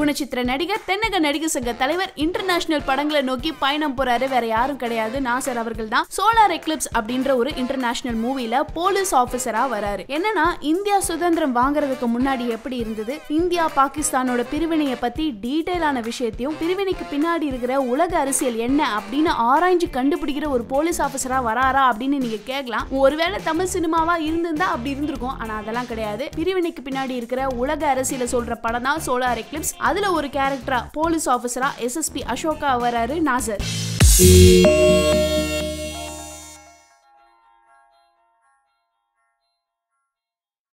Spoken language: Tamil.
குணச்சித்திர நடிகர் தென்னக நடிகர் சங்க தலைவர் இன்டர்நேஷனல் படங்களை நோக்கி பயணம் போறாரு வேற யாரும் கிடையாது நாசர் அவர்கள் தான் சோலார் எக்லிப்ஸ் அப்படின்ற ஒரு இன்டர்நேஷனல் மூவில போலீஸ் ஆபீசரா வராரு என்னன்னா இந்தியா சுதந்திரம் வாங்குறதுக்கு முன்னாடி எப்படி இருந்தது இந்தியா பாகிஸ்தானோட பிரிவினையை பத்தி டீடைலான விஷயத்தையும் பிரிவினைக்கு பின்னாடி இருக்கிற உலக அரசியல் என்ன அப்படின்னு ஆராய்ஞ்சு கண்டுபிடிக்கிற ஒரு போலீஸ் ஆபீசரா வராரா அப்படின்னு நீங்க கேட்கலாம் ஒருவேளை தமிழ் சினிமாவா இருந்திருந்தா அப்படி இருந்திருக்கும் ஆனா அதெல்லாம் கிடையாது பிரிவினைக்கு பின்னாடி இருக்கிற உலக அரசியல சொல்ற படம் தான் சோலார் எக்லிப்ஸ் அதுல ஒரு கேரக்டரா போலீஸ் ஆபீசரா எஸ்எஸ்பி அசோகா வராரு நாசர்